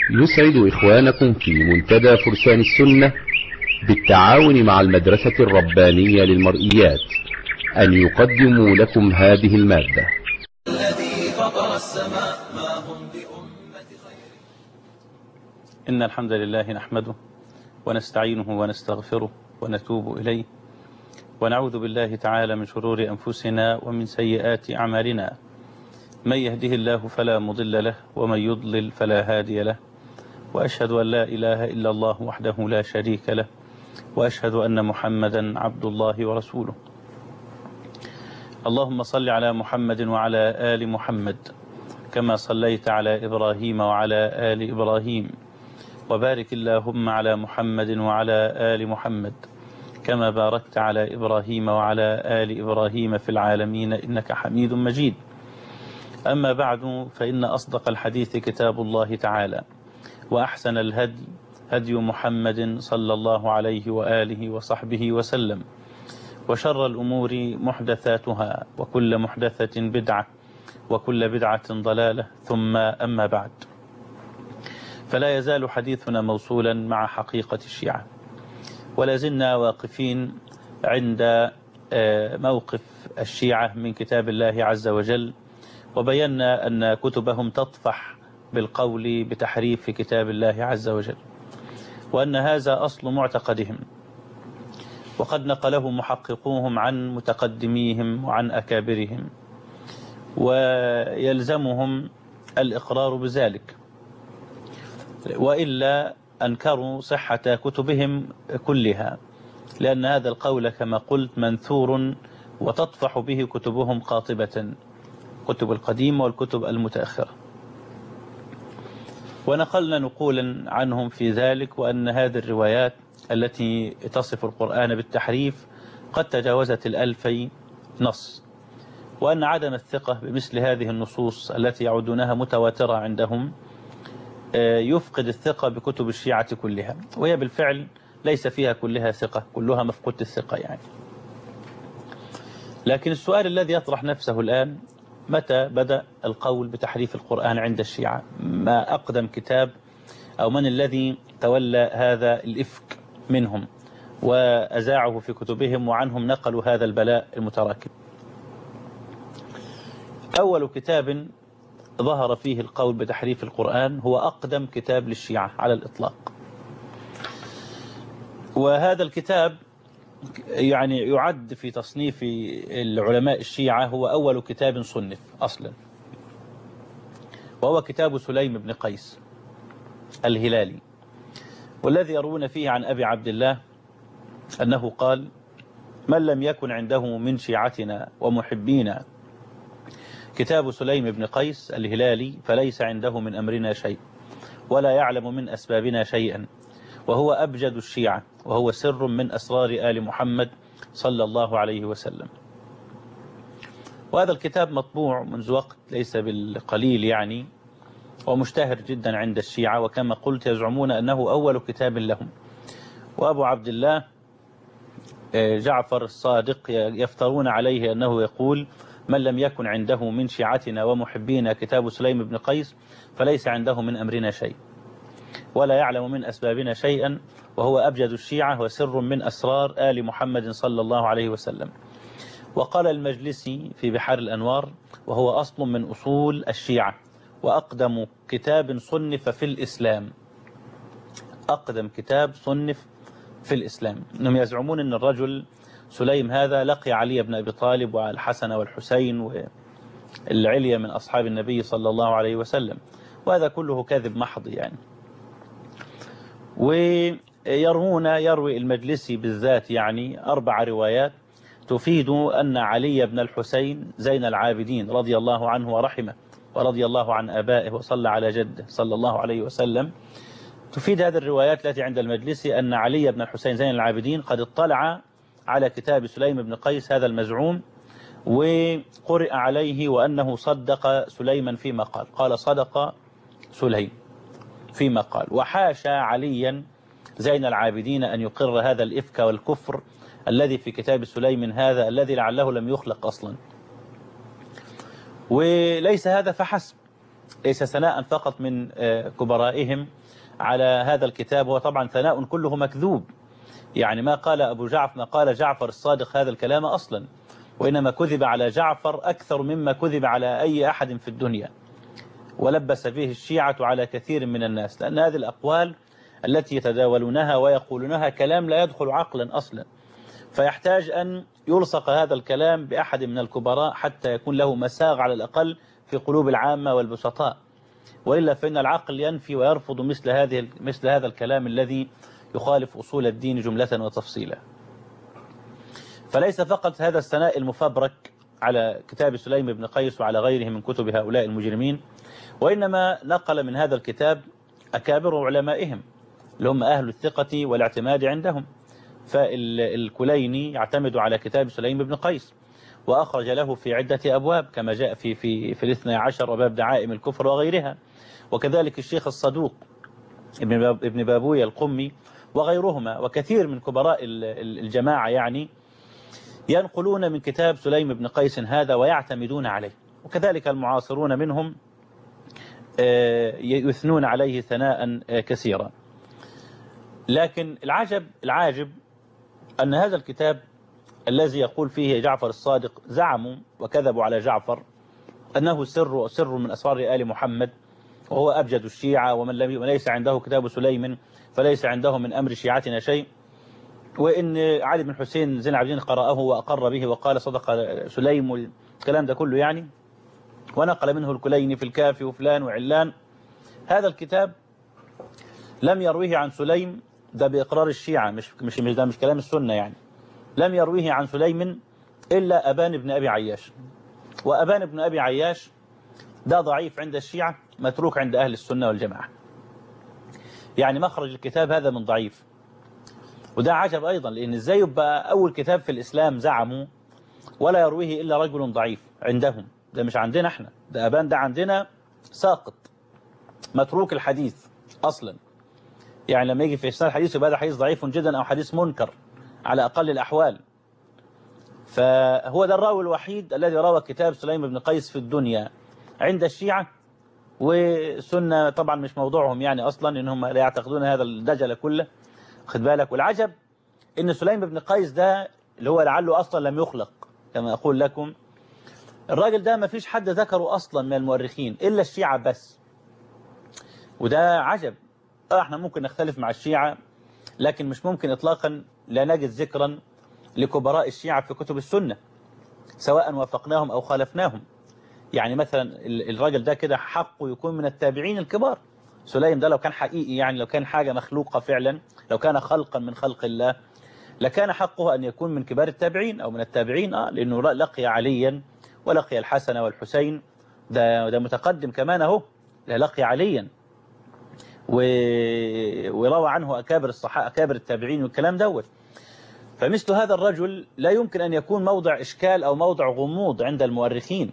يسعد إخوانكم في منتدى فرسان السنة بالتعاون مع المدرسة الربانية للمرئيات أن يقدموا لكم هذه المادة الذي فطر السماء ما هم بأمة خير إن الحمد لله نحمده ونستعينه ونستغفره ونتوب إليه ونعوذ بالله تعالى من شرور أنفسنا ومن سيئات أعمالنا من يهده الله فلا مضل له ومن يضلل فلا هادي له وأشهد أن لا إله إلا الله وحده لا شريك له وأشهد أن محمدا عبد الله ورسوله اللهم صل على محمد وعلى آل محمد كما صليت على إبراهيم وعلى آل إبراهيم وبارك اللهم على محمد وعلى آل محمد كما باركت على إبراهيم وعلى آل إبراهيم في العالمين إنك حميد مجيد أما بعد فإن أصدق الحديث كتاب الله تعالى وأحسن الهدي هدي محمد صلى الله عليه وآله وصحبه وسلم وشر الأمور محدثاتها وكل محدثة بدعة وكل بدعة ضلالة ثم أما بعد فلا يزال حديثنا موصولا مع حقيقة الشيعة ولا زلنا واقفين عند موقف الشيعة من كتاب الله عز وجل وبينا أن كتبهم تطفح بالقول بتحريف كتاب الله عز وجل وأن هذا أصل معتقدهم وقد نقله محققوهم عن متقدميهم وعن أكابرهم ويلزمهم الإقرار بذلك وإلا أنكروا صحة كتبهم كلها لأن هذا القول كما قلت منثور وتطفح به كتبهم قاطبة كتب القديمة والكتب المتأخرة ونقلنا نقولا عنهم في ذلك وأن هذه الروايات التي تصف القرآن بالتحريف قد تجاوزت الألفي نص وأن عدم الثقة بمثل هذه النصوص التي يعدونها متواترة عندهم يفقد الثقة بكتب الشيعة كلها وهي بالفعل ليس فيها كلها ثقة كلها مفقودة الثقة يعني لكن السؤال الذي يطرح نفسه الآن متى بدأ القول بتحريف القرآن عند الشيعة ما أقدم كتاب أو من الذي تولى هذا الإفك منهم وأزاعه في كتبهم وعنهم نقلوا هذا البلاء المتراكم أول كتاب ظهر فيه القول بتحريف القرآن هو أقدم كتاب للشيعة على الإطلاق وهذا الكتاب يعني يعد في تصنيف العلماء الشيعة هو أول كتاب صنف أصلا وهو كتاب سليم بن قيس الهلالي والذي يروون فيه عن أبي عبد الله أنه قال من لم يكن عنده من شيعتنا ومحبينا كتاب سليم بن قيس الهلالي فليس عنده من أمرنا شيء ولا يعلم من أسبابنا شيئا وهو أبجد الشيعة وهو سر من أسرار آل محمد صلى الله عليه وسلم وهذا الكتاب مطبوع منذ وقت ليس بالقليل يعني ومشتهر جدا عند الشيعة وكما قلت يزعمون أنه أول كتاب لهم وأبو عبد الله جعفر الصادق يفترون عليه أنه يقول من لم يكن عنده من شيعتنا ومحبينا كتاب سليم بن قيس فليس عنده من أمرنا شيء ولا يعلم من أسبابنا شيئا وهو أبجد الشيعة وسر من أسرار آل محمد صلى الله عليه وسلم وقال المجلسي في بحار الأنوار وهو أصل من أصول الشيعة وأقدم كتاب صنف في الإسلام أقدم كتاب صنف في الإسلام أنهم يزعمون أن الرجل سليم هذا لقي علي بن أبي طالب والحسن والحسين والعليا من أصحاب النبي صلى الله عليه وسلم وهذا كله كذب محض يعني ويروون يروي المجلسي بالذات يعني أربع روايات تفيد أن علي بن الحسين زين العابدين رضي الله عنه ورحمه ورضي الله عن أبائه وصلى على جده صلى الله عليه وسلم تفيد هذه الروايات التي عند المجلسي أن علي بن الحسين زين العابدين قد اطلع على كتاب سليم بن قيس هذا المزعوم وقرئ عليه وأنه صدق سليما فيما قال قال صدق سليم فيما قال وحاشا عليا زين العابدين أن يقر هذا الإفك والكفر الذي في كتاب سليم هذا الذي لعله لم يخلق أصلا وليس هذا فحسب ليس ثناء فقط من آه، كبرائهم على هذا الكتاب هو طبعا ثناء كله مكذوب يعني ما قال أبو جعفر ما قال جعفر الصادق هذا الكلام أصلا وإنما كذب على جعفر أكثر مما كذب على أي أحد في الدنيا ولبس فيه الشيعة على كثير من الناس لأن هذه الأقوال التي يتداولونها ويقولونها كلام لا يدخل عقلا أصلا فيحتاج أن يلصق هذا الكلام بأحد من الكبراء حتى يكون له مساغ على الأقل في قلوب العامة والبسطاء وإلا فإن العقل ينفي ويرفض مثل هذه مثل هذا الكلام الذي يخالف أصول الدين جملة وتفصيلا فليس فقط هذا الثناء المفبرك على كتاب سليم بن قيس وعلى غيره من كتب هؤلاء المجرمين وإنما نقل من هذا الكتاب أكابر علمائهم اللي هم أهل الثقة والاعتماد عندهم فالكليني يعتمد على كتاب سليم بن قيس وأخرج له في عدة أبواب كما جاء في في في الاثنى عشر وباب دعائم الكفر وغيرها وكذلك الشيخ الصدوق ابن باب ابن بابوية القمي وغيرهما وكثير من كبراء الجماعة يعني ينقلون من كتاب سليم بن قيس هذا ويعتمدون عليه وكذلك المعاصرون منهم يثنون عليه ثناء كثيرا لكن العجب العاجب أن هذا الكتاب الذي يقول فيه جعفر الصادق زعموا وكذبوا على جعفر أنه سر سر من أسرار آل محمد وهو أبجد الشيعة ومن لم ليس عنده كتاب سليم فليس عنده من أمر شيعتنا شيء وإن علي بن حسين زين العابدين قرأه وأقر به وقال صدق سليم والكلام ده كله يعني ونقل منه الكليني في الكافي وفلان وعلان هذا الكتاب لم يرويه عن سليم ده بإقرار الشيعة مش مش مش ده مش كلام السنة يعني لم يرويه عن سليم إلا أبان بن أبي عياش وأبان بن أبي عياش ده ضعيف عند الشيعة متروك عند أهل السنة والجماعة يعني مخرج الكتاب هذا من ضعيف وده عجب أيضا لأن إزاي يبقى أول كتاب في الإسلام زعموا ولا يرويه إلا رجل ضعيف عندهم ده مش عندنا احنا ده أبان ده عندنا ساقط متروك الحديث أصلا يعني لما يجي في إسناد الحديث يبقى ده حديث ضعيف جدا أو حديث منكر على أقل الأحوال فهو ده الراوي الوحيد الذي روى كتاب سليم بن قيس في الدنيا عند الشيعة وسنة طبعا مش موضوعهم يعني أصلا إنهم لا يعتقدون هذا الدجل كله خد بالك والعجب إن سليم بن قيس ده اللي هو لعله أصلا لم يخلق كما أقول لكم الراجل ده ما فيش حد ذكره أصلا من المؤرخين إلا الشيعة بس وده عجب اه احنا ممكن نختلف مع الشيعة لكن مش ممكن اطلاقا لا نجد ذكرا لكبراء الشيعة في كتب السنة سواء وافقناهم او خالفناهم يعني مثلا الراجل ده كده حقه يكون من التابعين الكبار سليم ده لو كان حقيقي يعني لو كان حاجة مخلوقة فعلا لو كان خلقا من خلق الله لكان حقه أن يكون من كبار التابعين أو من التابعين آه لأنه لقي عليا ولقي الحسن والحسين ده, ده متقدم كمان أهو لقي عليا و... وروى عنه أكابر الصحابة أكابر التابعين والكلام دوت فمثل هذا الرجل لا يمكن أن يكون موضع إشكال أو موضع غموض عند المؤرخين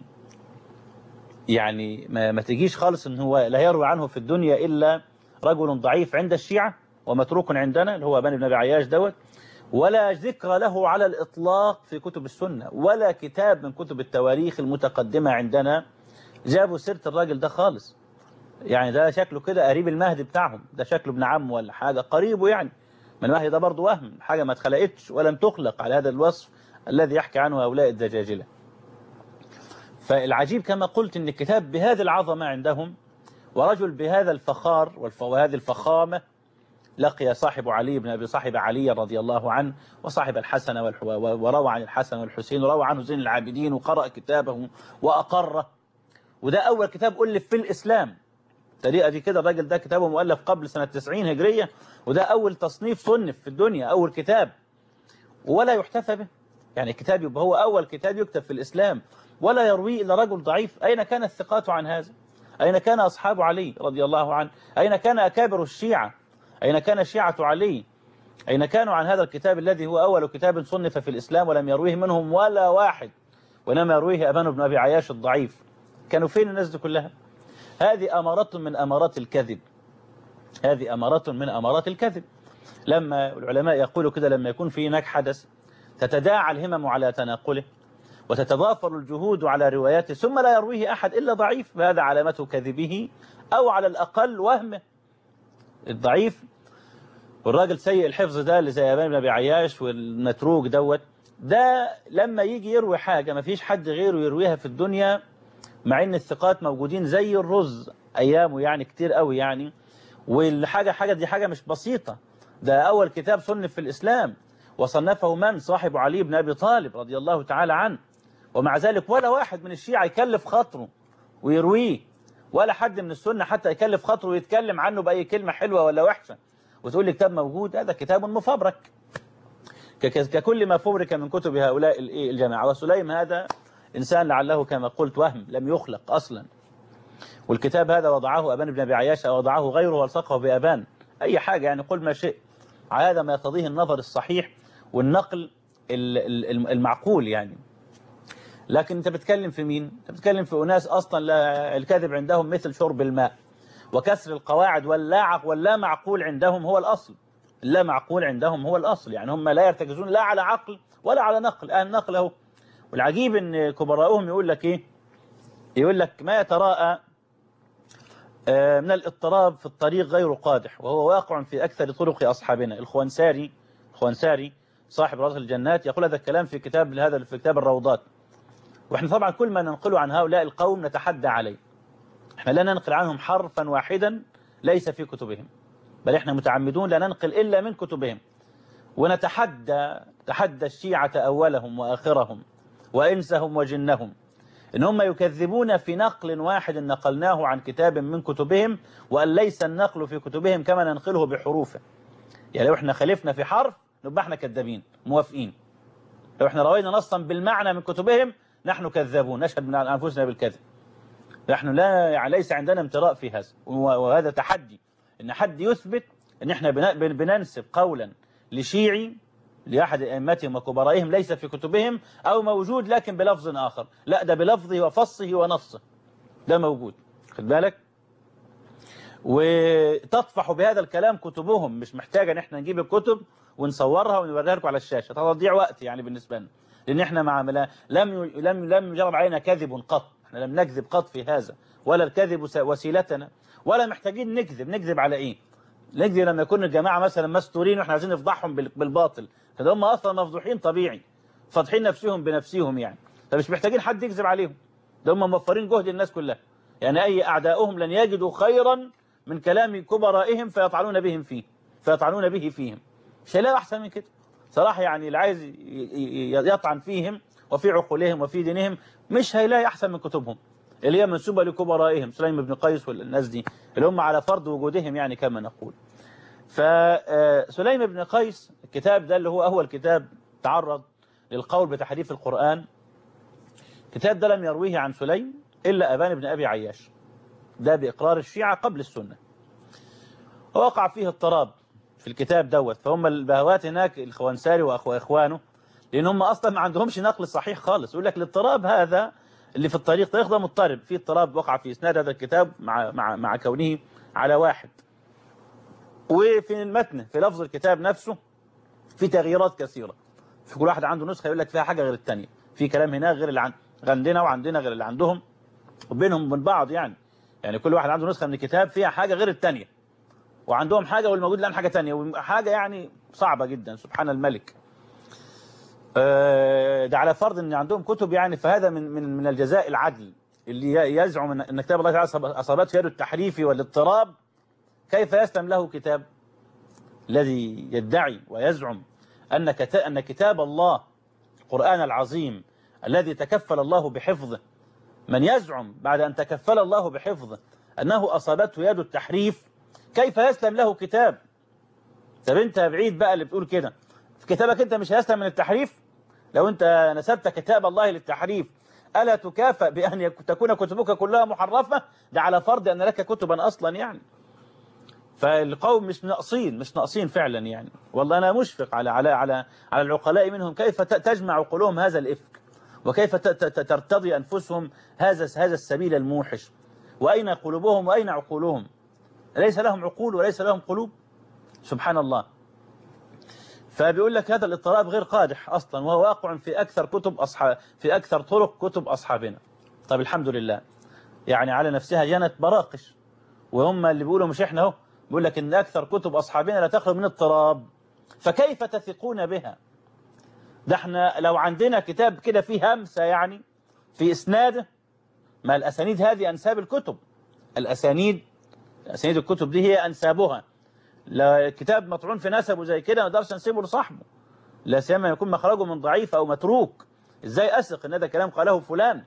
يعني ما, ما تجيش خالص أن هو لا يروي عنه في الدنيا إلا رجل ضعيف عند الشيعة ومتروك عندنا اللي هو بني بن أبي عياش دوت ولا ذكر له على الإطلاق في كتب السنة ولا كتاب من كتب التواريخ المتقدمة عندنا جابوا سيرة الراجل ده خالص يعني ده شكله كده قريب المهدي بتاعهم ده شكله ابن عمه ولا حاجة قريبه يعني من المهدي ده برضه وهم حاجة ما اتخلقتش ولم تخلق على هذا الوصف الذي يحكي عنه هؤلاء الدجاجلة فالعجيب كما قلت ان الكتاب بهذه العظمة عندهم ورجل بهذا الفخار وهذه الفخامة لقي صاحب علي بن أبي صاحب علي رضي الله عنه وصاحب الحسن وروى عن الحسن والحسين وروى عنه زين العابدين وقرأ كتابه وأقره وده أول كتاب ألف في الإسلام الطريقة دي كده الراجل ده كتابه مؤلف قبل سنة 90 هجرية وده أول تصنيف صنف في الدنيا أول كتاب ولا يحتفى به يعني كتاب يبقى هو أول كتاب يكتب في الإسلام ولا يرويه إلا رجل ضعيف أين كان الثقات عن هذا أين كان أصحاب علي رضي الله عنه أين كان أكابر الشيعة أين كان شيعة علي أين كانوا عن هذا الكتاب الذي هو أول كتاب صنف في الإسلام ولم يرويه منهم ولا واحد وإنما يرويه أبان بن أبي عياش الضعيف كانوا فين الناس دي كلها هذه أمارات من أمارات الكذب هذه أمارات من أمارات الكذب لما العلماء يقولوا كده لما يكون في هناك حدث تتداعى الهمم على تناقله وتتضافر الجهود على رواياته ثم لا يرويه أحد إلا ضعيف هذا علامة كذبه أو على الأقل وهمه الضعيف والراجل سيء الحفظ ده اللي زي أبان بن أبي عياش والمتروك دوت ده لما يجي يروي حاجة ما فيش حد غيره يرويها في الدنيا مع ان الثقات موجودين زي الرز ايامه يعني كتير قوي يعني والحاجة حاجة دي حاجة مش بسيطة ده اول كتاب صنف في الاسلام وصنفه من صاحب علي بن ابي طالب رضي الله تعالى عنه ومع ذلك ولا واحد من الشيعة يكلف خاطره ويرويه ولا حد من السنة حتى يكلف خاطره ويتكلم عنه بأي كلمة حلوة ولا وحشة وتقول لي كتاب موجود هذا كتاب مفبرك ككل ما فبرك من كتب هؤلاء الجماعة وسليم هذا إنسان لعله كما قلت وهم لم يخلق أصلا والكتاب هذا وضعه أبان بن أبي عياش أو وضعه غيره والصقه بأبان أي حاجة يعني قل ما شئت هذا ما يقتضيه النظر الصحيح والنقل المعقول يعني لكن أنت بتتكلم في مين؟ أنت بتتكلم في أناس أصلا لا الكذب عندهم مثل شرب الماء وكسر القواعد واللا واللا معقول عندهم هو الأصل لا معقول عندهم هو الأصل يعني هم لا يرتكزون لا على عقل ولا على نقل آه النقل اهو والعجيب ان كبراؤهم يقول لك ايه يقول لك ما يتراءى من الاضطراب في الطريق غير قادح وهو واقع في أكثر طرق أصحابنا الخوانساري الخوانساري صاحب روضة الجنات يقول هذا الكلام في كتاب هذا في كتاب الروضات واحنا طبعا كل ما ننقله عن هؤلاء القوم نتحدى عليه احنا لا ننقل عنهم حرفا واحدا ليس في كتبهم بل احنا متعمدون لا ننقل إلا من كتبهم ونتحدى تحدى الشيعة أولهم وآخرهم وإنسهم وجنهم إن هم يكذبون في نقل واحد نقلناه عن كتاب من كتبهم وأن ليس النقل في كتبهم كما ننقله بحروفه يعني لو احنا خالفنا في حرف نبقى احنا كذابين موافقين لو احنا روينا نصا بالمعنى من كتبهم نحن كذابون نشهد من أنفسنا بالكذب نحن لا يعني ليس عندنا امتراء في هذا وهذا تحدي ان حد يثبت ان احنا بننسب قولا لشيعي لأحد أئمتهم وكبرائهم ليس في كتبهم أو موجود لكن بلفظ آخر لا ده بلفظه وفصه ونصه ده موجود خد بالك وتطفح بهذا الكلام كتبهم مش محتاجة ان احنا نجيب الكتب ونصورها ونوريها لكم على الشاشة تضيع وقت يعني بالنسبة لنا لأن احنا مع لم لم لم يجرب علينا كذب قط احنا لم نكذب قط في هذا ولا الكذب وسيلتنا ولا محتاجين نكذب نكذب على ايه نكذب لما يكون الجماعة مثلا مستورين واحنا عايزين نفضحهم بالباطل فده هم اصلا مفضوحين طبيعي فاضحين نفسهم بنفسهم يعني فمش محتاجين حد يكذب عليهم ده هم موفرين جهد الناس كلها يعني اي اعداؤهم لن يجدوا خيرا من كلام كبرائهم فيطعنون بهم فيه فيطعنون به فيهم مش هيلاقوا احسن من كده صراحة يعني اللي عايز يطعن فيهم وفي عقولهم وفي دينهم مش هيلاقي احسن من كتبهم اللي هي منسوبة لكبرائهم سليم بن قيس والناس دي اللي هم على فرض وجودهم يعني كما نقول فسليم بن قيس الكتاب ده اللي هو أول كتاب تعرض للقول بتحريف القرآن الكتاب ده لم يرويه عن سليم إلا أبان بن أبي عياش ده بإقرار الشيعة قبل السنة ووقع فيه اضطراب في الكتاب دوت فهم البهوات هناك الخوانساري وإخوانه لأن هم أصلا ما عندهمش نقل صحيح خالص يقول لك الاضطراب هذا اللي في الطريق طريق ده مضطرب في اضطراب وقع في إسناد هذا الكتاب مع, مع, مع كونه على واحد وفي المتن في لفظ الكتاب نفسه في تغييرات كثيرة في كل واحد عنده نسخة يقول لك فيها حاجة غير الثانيه في كلام هنا غير اللي عن... عندنا وعندنا غير اللي عندهم وبينهم من بعض يعني يعني كل واحد عنده نسخة من الكتاب فيها حاجة غير الثانيه وعندهم حاجة والموجود الآن حاجة ثانيه وحاجة يعني صعبة جدا سبحان الملك ده على فرض ان عندهم كتب يعني فهذا من من من الجزاء العدل اللي يزعم ان كتاب الله تعالى اصابته يد التحريف والاضطراب كيف يسلم له كتاب الذي يدعي ويزعم أن أن كتاب الله القرآن العظيم الذي تكفل الله بحفظه من يزعم بعد أن تكفل الله بحفظه أنه أصابته يد التحريف كيف يسلم له كتاب طب انت بعيد بقى اللي بتقول كده في كتابك انت مش هيسلم من التحريف لو انت نسبت كتاب الله للتحريف ألا تكافئ بأن تكون كتبك كلها محرفة ده على فرض أن لك كتبا أصلا يعني فالقوم مش ناقصين مش ناقصين فعلا يعني والله أنا مشفق على على على على العقلاء منهم كيف تجمع عقولهم هذا الإفك وكيف ترتضي أنفسهم هذا هذا السبيل الموحش وأين قلوبهم وأين عقولهم ليس لهم عقول وليس لهم قلوب سبحان الله فبيقول لك هذا الاضطراب غير قادح اصلا وهو واقع في اكثر كتب اصحاب في اكثر طرق كتب اصحابنا طب الحمد لله يعني على نفسها جنت براقش وهم اللي بيقولوا مش احنا اهو بيقول لك ان اكثر كتب اصحابنا لا تخلو من اضطراب فكيف تثقون بها ده احنا لو عندنا كتاب كده فيه همسه يعني في اسناده ما الاسانيد هذه انساب الكتب الاسانيد اسانيد الكتب دي هي انسابها لا كتاب مطعون في نسبه زي كده ما نقدرش نسيبه لصاحبه لا سيما يكون مخرجه من ضعيف او متروك ازاي اثق ان هذا كلام قاله فلان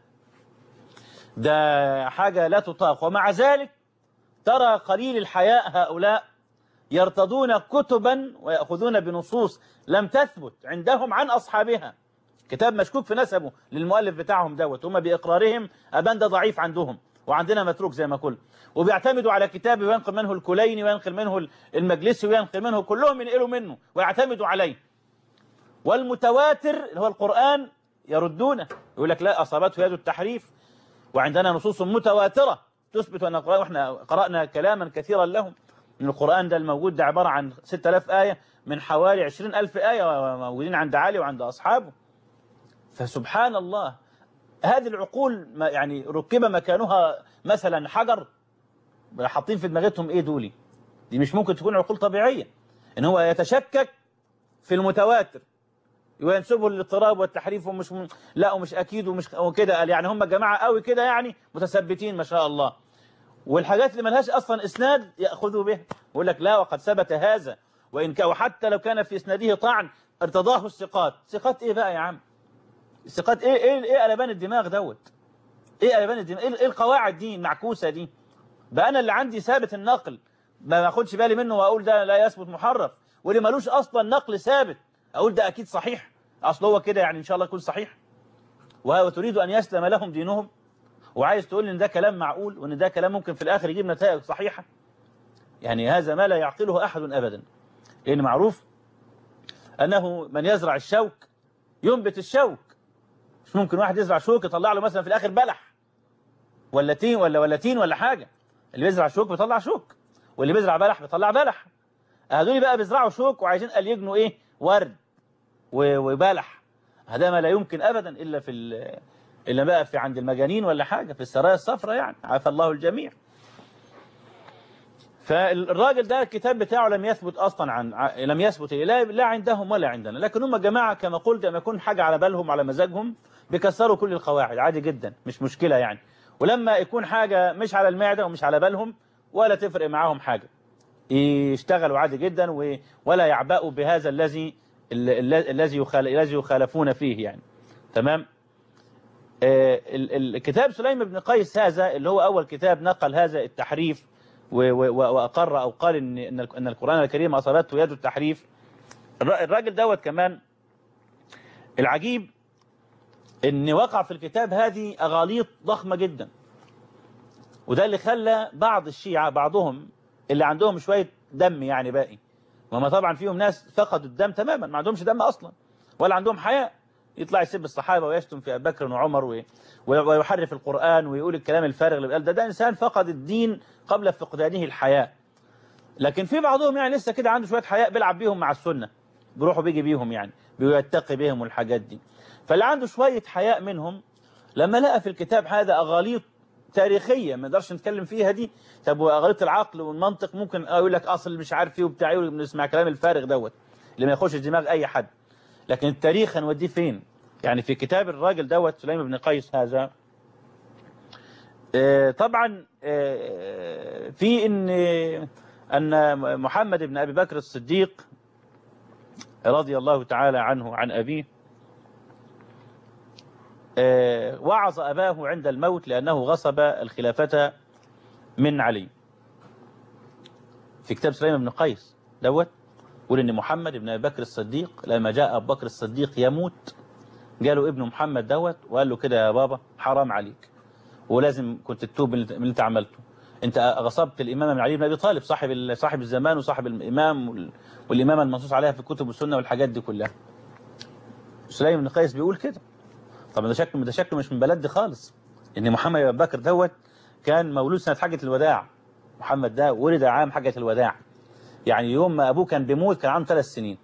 ده حاجه لا تطاق ومع ذلك ترى قليل الحياء هؤلاء يرتضون كتبا ويأخذون بنصوص لم تثبت عندهم عن أصحابها كتاب مشكوك في نسبه للمؤلف بتاعهم دوت هم بإقرارهم أبان ده ضعيف عندهم وعندنا متروك زي ما قلت وبيعتمدوا على كتاب وينقل منه الكليني وينقل منه المجلسي وينقل منه كلهم ينقلوا منه ويعتمدوا عليه والمتواتر اللي هو القرآن يردونه يقول لك لا أصابته يد التحريف وعندنا نصوص متواترة تثبت أن القرآن وإحنا قرأنا كلاما كثيرا لهم من القرآن ده الموجود ده عبارة عن 6000 آية من حوالي 20000 آية موجودين عند علي وعند أصحابه فسبحان الله هذه العقول ما يعني ركب مكانها مثلا حجر حاطين في دماغتهم ايه دولي دي مش ممكن تكون عقول طبيعية ان هو يتشكك في المتواتر وينسبه للاضطراب والتحريف ومش م... لا ومش اكيد ومش وكده قال يعني هم جماعه قوي كده يعني متثبتين ما شاء الله والحاجات اللي ملهاش اصلا اسناد ياخذوا بها يقول لك لا وقد ثبت هذا وان كان وحتى لو كان في اسناده طعن ارتضاه الثقات ثقات ايه بقى يا عم الثقات ايه ايه ايه قلبان الدماغ دوت ايه قلبان الدماغ ايه إيه القواعد دي المعكوسه دي بقى انا اللي عندي ثابت النقل ما باخدش بالي منه واقول ده لا يثبت محرف واللي ملوش اصلا نقل ثابت اقول ده اكيد صحيح اصل هو كده يعني ان شاء الله يكون صحيح وتريد ان يسلم لهم دينهم وعايز تقول ان ده كلام معقول وان ده كلام ممكن في الاخر يجيب نتائج صحيحه يعني هذا ما لا يعقله احد ابدا لان معروف انه من يزرع الشوك ينبت الشوك مش ممكن واحد يزرع شوك يطلع له مثلا في الاخر بلح ولا تين ولا ولا تين ولا حاجه اللي بيزرع شوك بيطلع شوك واللي بيزرع بلح بيطلع بلح هذول بقى بيزرعوا شوك وعايزين قال يجنوا ايه ورد وبلح هذا ما لا يمكن ابدا الا في الا بقى في عند المجانين ولا حاجه في السرايا الصفراء يعني عافى الله الجميع فالراجل ده الكتاب بتاعه لم يثبت اصلا عن لم يثبت لا لا عندهم ولا عندنا لكن هم جماعه كما قلت لما يكون حاجه على بالهم على مزاجهم بيكسروا كل القواعد عادي جدا مش مشكله يعني ولما يكون حاجه مش على المعده ومش على بالهم ولا تفرق معاهم حاجه يشتغلوا عادي جدا ولا يعبأوا بهذا الذي الذي الذي يخالفون فيه يعني تمام الكتاب سليم بن قيس هذا اللي هو أول كتاب نقل هذا التحريف وأقر أو قال إن أن القرآن الكريم أصابته يد التحريف الراجل دوت كمان العجيب إن وقع في الكتاب هذه أغاليط ضخمة جدا وده اللي خلى بعض الشيعة بعضهم اللي عندهم شوية دم يعني باقي وما طبعا فيهم ناس فقدوا الدم تماما ما عندهمش دم أصلا ولا عندهم حياء يطلع يسب الصحابة ويشتم في أبي بكر وعمر ويحرف القرآن ويقول الكلام الفارغ اللي قال ده ده إنسان فقد الدين قبل فقدانه الحياء لكن في بعضهم يعني لسه كده عنده شوية حياء بيلعب بيهم مع السنة بيروحوا بيجي بيهم يعني بيتقي بيهم والحاجات دي فاللي عنده شوية حياء منهم لما لقى في الكتاب هذا أغاليط تاريخية ما نقدرش نتكلم فيها دي طب وأغاليط العقل والمنطق ممكن يقول لك أصل مش عارف ايه وبتاع ايه بنسمع كلام الفارغ دوت اللي ما يخش دماغ أي حد لكن التاريخ هنوديه فين يعني في كتاب الراجل دوت سليم بن قيس هذا طبعا في ان ان محمد بن ابي بكر الصديق رضي الله تعالى عنه عن ابيه وعظ اباه عند الموت لانه غصب الخلافه من علي في كتاب سليم بن قيس دوت يقول ان محمد بن ابي بكر الصديق لما جاء ابو بكر الصديق يموت جاله ابن محمد دوت وقال له كده يا بابا حرام عليك ولازم كنت تتوب من اللي انت عملته انت غصبت الامام من علي بن ابي طالب صاحب صاحب الزمان وصاحب الامام والامامه المنصوص عليها في الكتب والسنه والحاجات دي كلها سليم بن قيس بيقول كده طب ده شكله ده شكله مش من بلد خالص ان محمد بن بكر دوت كان مولود سنه حجه الوداع محمد ده ولد عام حجه الوداع يعني يوم ما ابوه كان بيموت كان عنده ثلاث سنين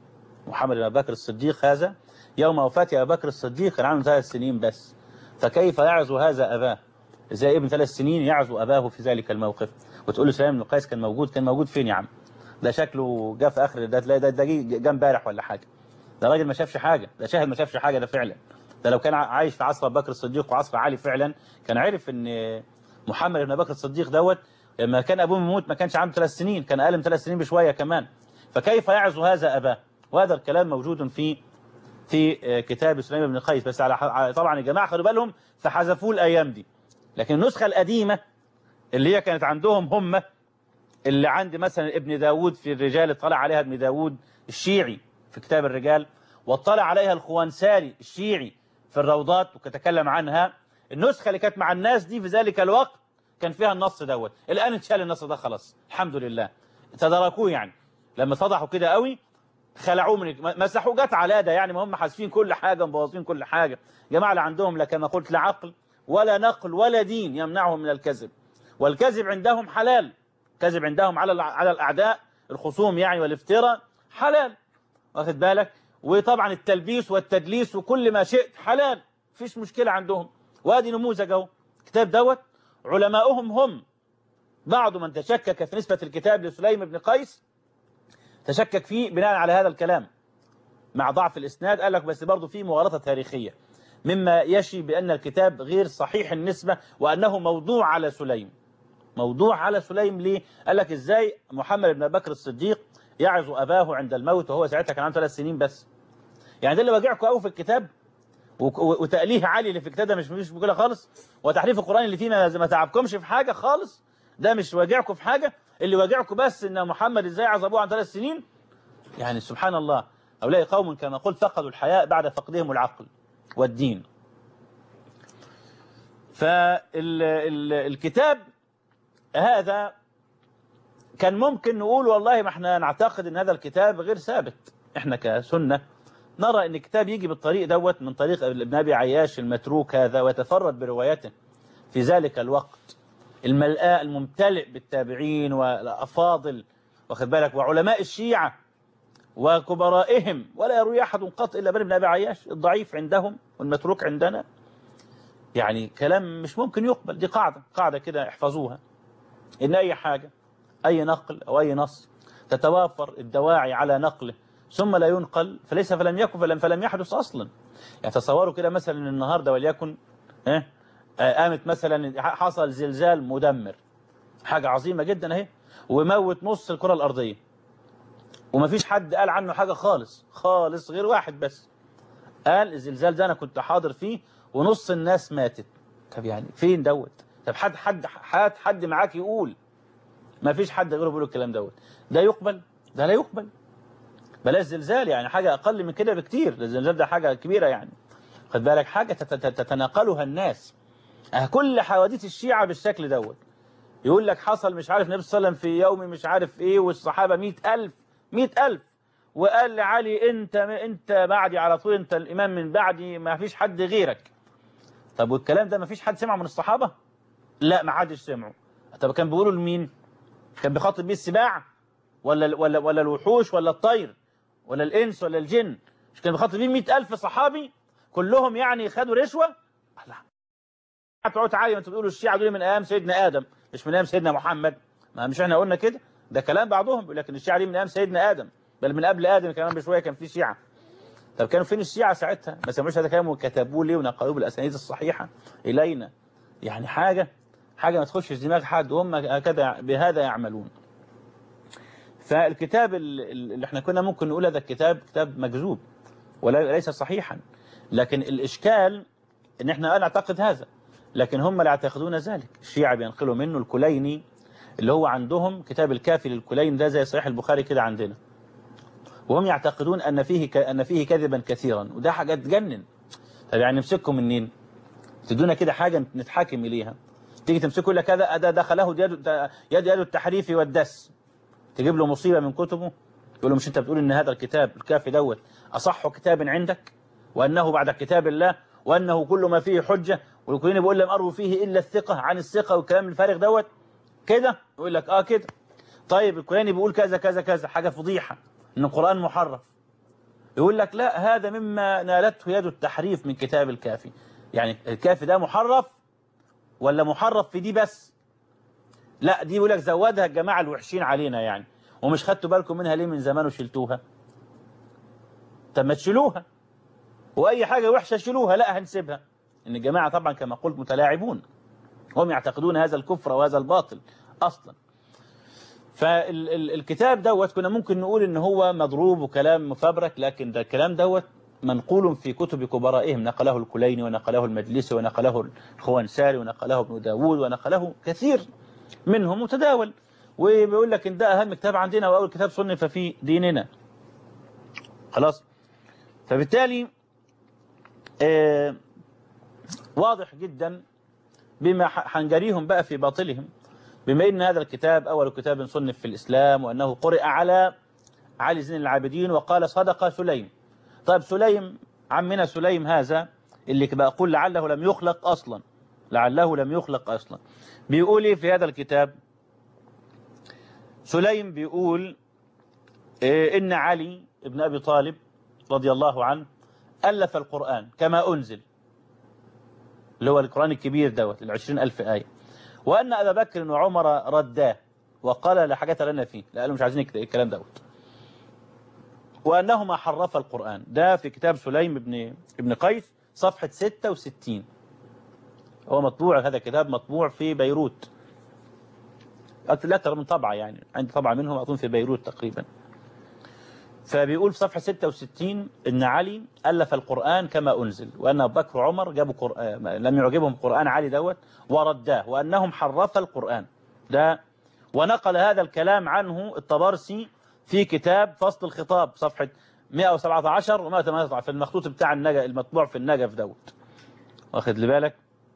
محمد بن أبي بكر الصديق هذا يوم وفاة أبي بكر الصديق كان عنده ثلاث سنين بس فكيف يعزو هذا أباه زي ابن ثلاث سنين يعزو أباه في ذلك الموقف وتقول له سليمان بن قيس كان موجود كان موجود فين يا عم ده شكله جه في آخر ده ده ده, ده جه جه امبارح ولا حاجة ده راجل ما شافش حاجة ده شاهد ما شافش حاجة ده فعلا ده لو كان عايش في عصر أبي بكر الصديق وعصر علي فعلا كان عرف ان محمد بن أبي بكر الصديق دوت لما كان أبوه يموت ما كانش عنده ثلاث سنين كان أقل من ثلاث سنين بشوية كمان فكيف يعزو هذا أباه وهذا الكلام موجود في في كتاب سليمان بن قيس بس على طبعا الجماعة خدوا بالهم فحذفوه الأيام دي لكن النسخة القديمة اللي هي كانت عندهم هم اللي عند مثلا ابن داود في الرجال اطلع عليها ابن داود الشيعي في كتاب الرجال واطلع عليها الخوانساري الشيعي في الروضات وتكلم عنها النسخة اللي كانت مع الناس دي في ذلك الوقت كان فيها النص دوت الآن اتشال النص ده خلاص الحمد لله تداركوه يعني لما اتضحوا كده قوي خلعوه من مسحوه جت على ده يعني ما هم حاسفين كل حاجة مبوظين كل حاجة جماعة اللي عندهم لا كما قلت لا عقل ولا نقل ولا دين يمنعهم من الكذب والكذب عندهم حلال كذب عندهم على على الأعداء الخصوم يعني والافتراء حلال واخد بالك وطبعا التلبيس والتدليس وكل ما شئت حلال مفيش مشكلة عندهم وادي نموذج اهو الكتاب دوت علماؤهم هم بعض من تشكك في نسبة الكتاب لسليم بن قيس تشكك فيه بناء على هذا الكلام مع ضعف الإسناد قال لك بس برضه فيه مغالطة تاريخية مما يشي بأن الكتاب غير صحيح النسبة وأنه موضوع على سليم موضوع على سليم ليه؟ قال لك إزاي محمد بن بكر الصديق يعظ أباه عند الموت وهو ساعتها كان عنده ثلاث سنين بس يعني ده اللي واجعكم قوي في الكتاب وتأليه علي اللي في الكتاب ده مش مش مشكلة خالص وتحريف القرآن اللي فيه ما تعبكمش في حاجة خالص ده مش واجعكم في حاجة اللي واجعكم بس ان محمد ازاي عذبوه عن ثلاث سنين يعني سبحان الله هؤلاء قوم كما قلت فقدوا الحياء بعد فقدهم العقل والدين فالكتاب هذا كان ممكن نقول والله ما احنا نعتقد ان هذا الكتاب غير ثابت احنا كسنة نرى ان الكتاب يجي بالطريق دوت من طريق ابن ابي عياش المتروك هذا ويتفرد بروايته في ذلك الوقت الملآ الممتلئ بالتابعين والأفاضل واخد بالك وعلماء الشيعة وكبرائهم ولا يروي أحد قط إلا بن أبي عياش الضعيف عندهم والمتروك عندنا يعني كلام مش ممكن يقبل دي قاعدة قاعدة كده احفظوها إن أي حاجة أي نقل أو أي نص تتوافر الدواعي على نقله ثم لا ينقل فليس فلم يكن فلم, فلم يحدث أصلا يعني تصوروا كده مثلا النهاردة وليكن اه قامت مثلا حصل زلزال مدمر حاجة عظيمة جدا اهي وموت نص الكرة الأرضية ومفيش حد قال عنه حاجة خالص خالص غير واحد بس قال الزلزال ده أنا كنت حاضر فيه ونص الناس ماتت طب يعني فين دوت طب حد حد حد حد معاك يقول مفيش حد غيره بيقول الكلام دوت ده يقبل ده لا يقبل بلاش زلزال يعني حاجة أقل من كده بكتير الزلزال ده حاجة كبيرة يعني خد بالك حاجة تتناقلها الناس كل حواديت الشيعة بالشكل دوت يقول لك حصل مش عارف النبي صلى الله عليه وسلم في يوم مش عارف ايه والصحابة مئة ألف مئة ألف وقال لعلي انت انت بعدي على طول انت الإمام من بعدي ما فيش حد غيرك طب والكلام ده ما فيش حد سمعه من الصحابة لا ما حدش سمعه طب كان بيقولوا لمين كان بيخاطب بيه السباع ولا ولا ولا الوحوش ولا الطير ولا الإنس ولا الجن مش كان بيخاطب بيه 100000 صحابي كلهم يعني خدوا رشوة لا تقعدوا تعالي ما انتوا بتقولوا الشيعة دول من ايام سيدنا ادم مش من ايام سيدنا محمد ما مش احنا قلنا كده ده كلام بعضهم بيقول لك ان الشيعة دي من ايام سيدنا ادم بل من قبل ادم كمان بشويه كان في شيعة طب كانوا فين الشيعة ساعتها ما سمعوش هذا الكلام وكتبوه ليه ونقلوه بالاسانيد الصحيحة الينا يعني حاجة حاجة ما تخشش دماغ حد وهم هكذا بهذا يعملون فالكتاب اللي احنا كنا ممكن نقول هذا الكتاب كتاب مكذوب وليس صحيحا لكن الاشكال ان احنا نعتقد هذا لكن هم لا يعتقدون ذلك الشيعة بينقلوا منه الكليني اللي هو عندهم كتاب الكافي للكلين ده زي صحيح البخاري كده عندنا وهم يعتقدون أن فيه ك... أن فيه كذبا كثيرا وده حاجة تجنن طب يعني نمسككم منين تدونا كده حاجة نتحاكم إليها تيجي تمسكوا لك هذا ده دخله يد يد يد التحريف والدس تجيب له مصيبة من كتبه يقول له مش انت بتقول ان هذا الكتاب الكافي دوت اصح كتاب عندك وانه بعد كتاب الله وانه كل ما فيه حجة والكلين بيقول لم أروي فيه إلا الثقة عن الثقة والكلام الفارغ دوت كده يقول لك آه كده طيب الكلاني بيقول كذا كذا كذا حاجة فضيحة إن القرآن محرف يقول لك لا هذا مما نالته يد التحريف من كتاب الكافي يعني الكافي ده محرف ولا محرف في دي بس لا دي يقول لك زودها الجماعة الوحشين علينا يعني ومش خدتوا بالكم منها ليه من زمان وشلتوها طب ما تشيلوها واي حاجة وحشة شيلوها لا هنسيبها ان الجماعة طبعا كما قلت متلاعبون هم يعتقدون هذا الكفر وهذا الباطل اصلا فالكتاب دوت كنا ممكن نقول ان هو مضروب وكلام مفبرك لكن ده الكلام دوت منقول في كتب كبرائهم نقله الكليني ونقله المجلسي ونقله الخوانساري ونقله ابن داود ونقله كثير منهم متداول وبيقول لك ان ده اهم كتاب عندنا واول كتاب صنف في ديننا خلاص فبالتالي آه واضح جدا بما حنجريهم بقى في باطلهم بما ان هذا الكتاب اول كتاب صنف في الاسلام وانه قرئ على علي زين العابدين وقال صدق سليم طيب سليم عمنا سليم هذا اللي بقول لعله لم يخلق اصلا لعله لم يخلق اصلا بيقول ايه في هذا الكتاب سليم بيقول إيه ان علي ابن ابي طالب رضي الله عنه الف القران كما انزل اللي هو القرآن الكبير دوت العشرين ألف آية وأن أبا بكر وعمر رداه وقال لا حاجة لنا فيه لا قالوا مش عايزين الكلام دوت وأنهما حرف القرآن ده في كتاب سليم بن ابن قيس صفحة 66 هو مطبوع هذا الكتاب مطبوع في بيروت أكثر من طبعة يعني عندي طبعة منهم أظن في بيروت تقريبا فبيقول في صفحة 66 إن علي ألف القرآن كما أنزل وأن أبو بكر وعمر جابوا قرآن لم يعجبهم قرآن علي دوت ورداه وأنهم حرف القرآن ده ونقل هذا الكلام عنه الطبرسي في كتاب فصل الخطاب صفحة 117 و 118 في المخطوط بتاع النجف المطبوع في النجف دوت واخد لي بالك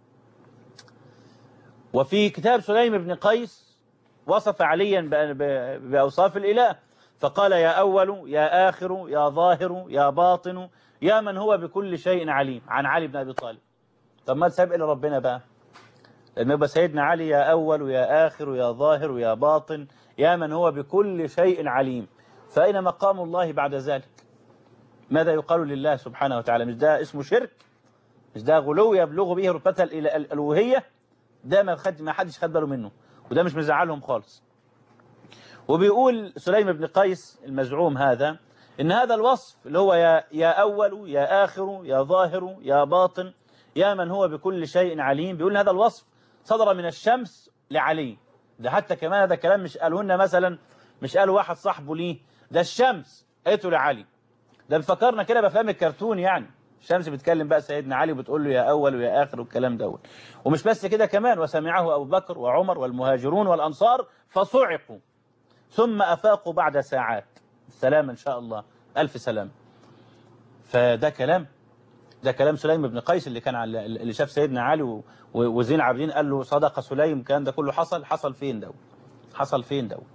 وفي كتاب سليم بن قيس وصف عليا بأوصاف الإله فقال يا أول يا آخر يا ظاهر يا باطن يا من هو بكل شيء عليم عن علي بن أبي طالب طب ما تسابق لربنا بقى لما يبقى سيدنا علي يا أول يا آخر يا ظاهر يا باطن يا من هو بكل شيء عليم فأين مقام الله بعد ذلك ماذا يقال لله سبحانه وتعالى مش ده اسمه شرك مش ده غلو يبلغ به رتبة الألوهية ده ما خد ما حدش خد باله منه وده مش مزعلهم خالص وبيقول سليم بن قيس المزعوم هذا إن هذا الوصف اللي هو يا, يا أول يا آخر يا ظاهر يا باطن يا من هو بكل شيء عليم بيقول هذا الوصف صدر من الشمس لعلي ده حتى كمان هذا كلام مش قالوا لنا مثلا مش قالوا واحد صاحبه ليه ده الشمس قالته لعلي ده بيفكرنا كده بفهم الكرتون يعني الشمس بتكلم بقى سيدنا علي وبتقول له يا أول ويا آخر والكلام دوت ومش بس كده كمان وسمعه أبو بكر وعمر والمهاجرون والأنصار فصعقوا ثم أفاقوا بعد ساعات سلام إن شاء الله ألف سلام فده كلام ده كلام سليم بن قيس اللي كان على اللي شاف سيدنا علي وزين العابدين قال له صدق سليم كان ده كله حصل حصل فين ده حصل فين ده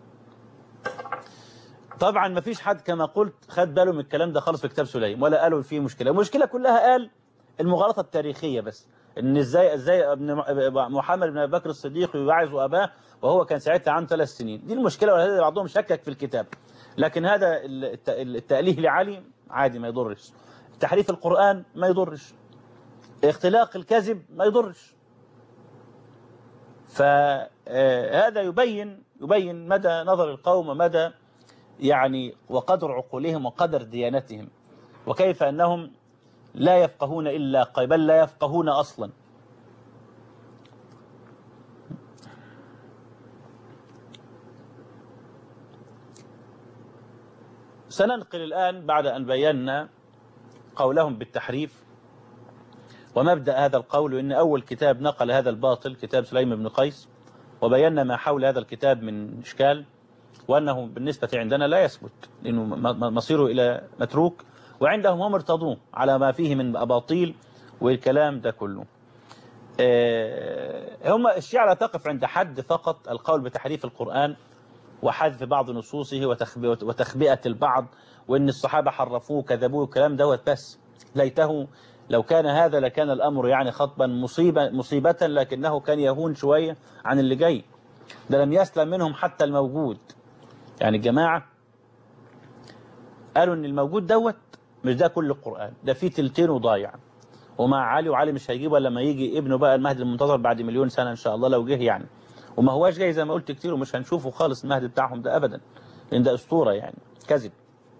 طبعا ما فيش حد كما قلت خد باله من الكلام ده خالص في كتاب سليم ولا قالوا فيه مشكلة المشكلة كلها قال المغالطة التاريخية بس ان ازاي ازاي ابن محمد بن ابي بكر الصديق يوعظ اباه وهو كان ساعتها عنده ثلاث سنين دي المشكلة وهذا بعضهم شكك في الكتاب لكن هذا التأليه لعلي عادي ما يضرش تحريف القرآن ما يضرش اختلاق الكذب ما يضرش فهذا يبين يبين مدى نظر القوم ومدى يعني وقدر عقولهم وقدر ديانتهم وكيف أنهم لا يفقهون إلا قليلا بل لا يفقهون أصلا سننقل الآن بعد أن بينا قولهم بالتحريف ومبدأ هذا القول إن أول كتاب نقل هذا الباطل كتاب سليم بن قيس وبينا ما حول هذا الكتاب من إشكال وأنه بالنسبة عندنا لا يثبت لأنه مصيره إلى متروك وعندهم هم ارتضوه على ما فيه من أباطيل والكلام ده كله هم الشيعة لا تقف عند حد فقط القول بتحريف القرآن وحذف بعض نصوصه وتخبئة البعض وإن الصحابة حرفوه كذبوه الكلام دوت بس ليته لو كان هذا لكان الأمر يعني خطبا مصيبة, مصيبة لكنه كان يهون شوية عن اللي جاي ده لم يسلم منهم حتى الموجود يعني الجماعة قالوا ان الموجود دوت مش ده كل القرآن ده فيه تلتين وضايع ومع علي وعلي مش هيجيبه إلا لما يجي ابنه بقى المهدي المنتظر بعد مليون سنة ان شاء الله لو جه يعني وما هواش جاي زي ما قلت كتير ومش هنشوفه خالص المهدي بتاعهم ده ابدا لان ده اسطورة يعني كذب